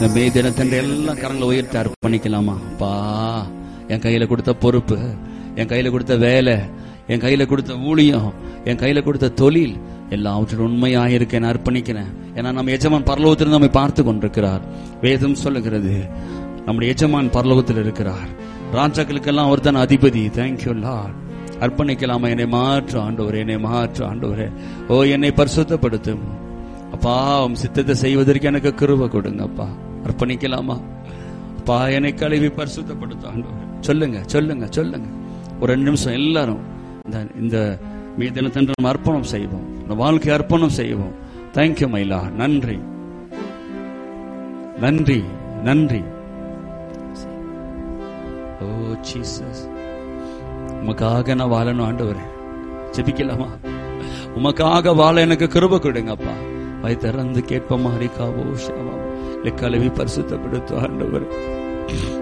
இந்த மே தினத்தன்று எல்லாம் கரங்களை உயர்த்தி அர்ப்பணிக்கலாமா பா என் கையில கொடுத்த பொறுப்பு என் கையில கொடுத்த வேலை என் கையில கொடுத்த ஊழியம் என் கையில கொடுத்த தொழில் எல்லாவற்றிலும் உண்மையாக இருக்க நான் அர்ப்பணிக்கிறேன் ஏன்னா நம்ம எஜமான் பரலோகத்தில் நம்மை பார்த்து கொண்டிருக்கிறார் வேதம் சொல்லுகிறது நம்முடைய எஜமான் பரலோகத்தில் இருக்கிறார் ராஜாக்களுக்கெல்லாம் அவர் தான் அதிபதி தேங்க்யூ லார்ட் அர்ப்பணிக்கலாமா என்னை மாற்று ஆண்டவரே என்னை மாற்று ஆண்டவரே ஓ என்னை பரிசுத்தப்படுத்தும் அப்பா உம் சித்தத்தை செய்வதற்கு எனக்கு கிருப கொடுங்க அப்பா அர்ப்பணிக்கலாமா அப்பா என்னை கழுவி பரிசுத்தப்படுத்தும் ஆண்டவரே சொல்லுங்க சொல்லுங்க சொல்லுங்க ஒரு ரெண்டு நிமிஷம் எல்லாரும் இந்த இந்த மீ தினத்தன்று நம்ம அர்ப்பணம் செய்வோம் இந்த வாழ்க்கை அர்ப்பணம் செய்வோம் தேங்க்யூ மைலா நன்றி நன்றி நன்றி ஓ ஜீசஸ் உமக்காக நான் வாழணும் ஆண்டவரே ஜெபிக்கலாமா உமக்காக வாழ எனக்கு கிருப கொடுங்கப்பா வாய் திறந்து கேட்ப மாதிரி காவோ ஷாவா கழுவி பரிசுத்தப்படுத்து ஆண்டவர்